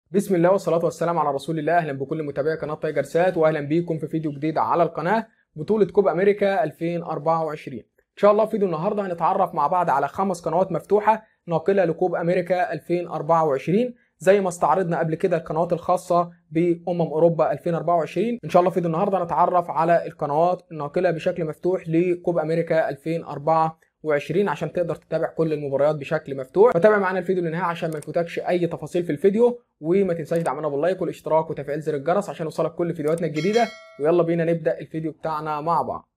بسم الله والصلاة والسلام على رسول الله أهلا بكل متابعي قناة تايجر سات وأهلا بيكم في فيديو جديد على القناة بطولة كوب أمريكا 2024 إن شاء الله في فيديو النهاردة هنتعرف مع بعض على خمس قنوات مفتوحة ناقلة لكوب أمريكا 2024 زي ما استعرضنا قبل كده القنوات الخاصة بأمم أوروبا 2024 إن شاء الله في فيديو النهاردة هنتعرف على القنوات الناقلة بشكل مفتوح لكوب أمريكا 2024 و20 عشان تقدر تتابع كل المباريات بشكل مفتوح فتابع معانا الفيديو للنهايه عشان ما يفوتكش اي تفاصيل في الفيديو وما تنساش دعمنا باللايك والاشتراك وتفعيل زر الجرس عشان يوصلك كل فيديوهاتنا الجديده ويلا بينا نبدا الفيديو بتاعنا مع بعض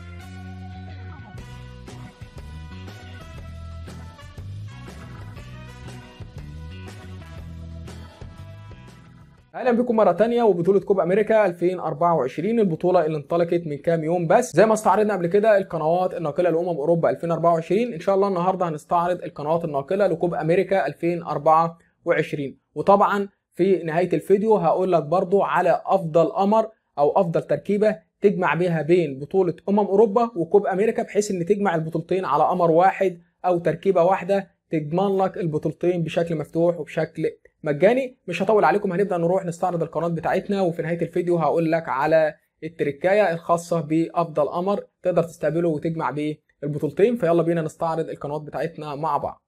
اهلا بكم مره تانية وبطوله كوب امريكا 2024 البطوله اللي انطلقت من كام يوم بس زي ما استعرضنا قبل كده القنوات الناقله لامم اوروبا 2024 ان شاء الله النهارده هنستعرض القنوات الناقله لكوب امريكا 2024 وطبعا في نهايه الفيديو هقول لك برضو على افضل قمر او افضل تركيبه تجمع بيها بين بطوله امم اوروبا وكوب امريكا بحيث ان تجمع البطولتين على قمر واحد او تركيبه واحده تضمن لك البطولتين بشكل مفتوح وبشكل مجاني مش هطول عليكم هنبدا نروح نستعرض القناه بتاعتنا وفي نهايه الفيديو هقول لك على التركايه الخاصه بافضل قمر تقدر تستقبله وتجمع بيه البطولتين فيلا بينا نستعرض القنوات بتاعتنا مع بعض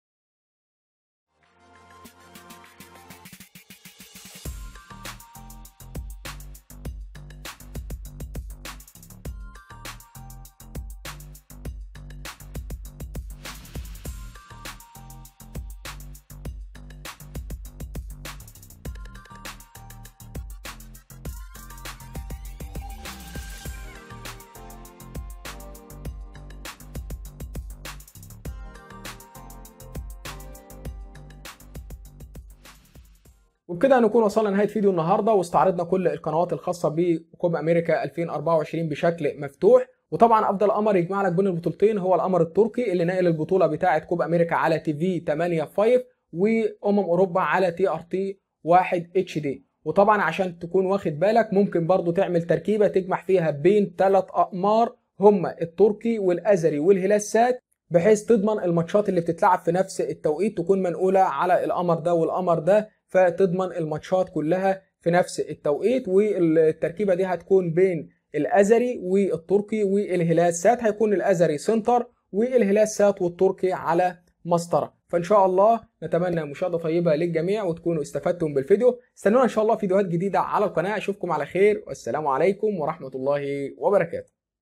وبكده نكون وصلنا لنهايه فيديو النهارده واستعرضنا كل القنوات الخاصه بكوب امريكا 2024 بشكل مفتوح وطبعا افضل قمر يجمع لك بين البطولتين هو القمر التركي اللي ناقل البطوله بتاعه كوب امريكا على تي في 8 5 وامم اوروبا على تي ار تي 1 اتش دي وطبعا عشان تكون واخد بالك ممكن برضو تعمل تركيبه تجمع فيها بين ثلاث اقمار هما التركي والازري والهلال سات بحيث تضمن الماتشات اللي بتتلعب في نفس التوقيت تكون منقوله على القمر ده والقمر ده فتضمن الماتشات كلها في نفس التوقيت والتركيبه دي هتكون بين الازري والتركي والهلال سات هيكون الازري سنتر والهلال سات والتركي على مسطره فان شاء الله نتمنى مشاهده طيبه للجميع وتكونوا استفدتم بالفيديو استنونا ان شاء الله فيديوهات جديده على القناه اشوفكم على خير والسلام عليكم ورحمه الله وبركاته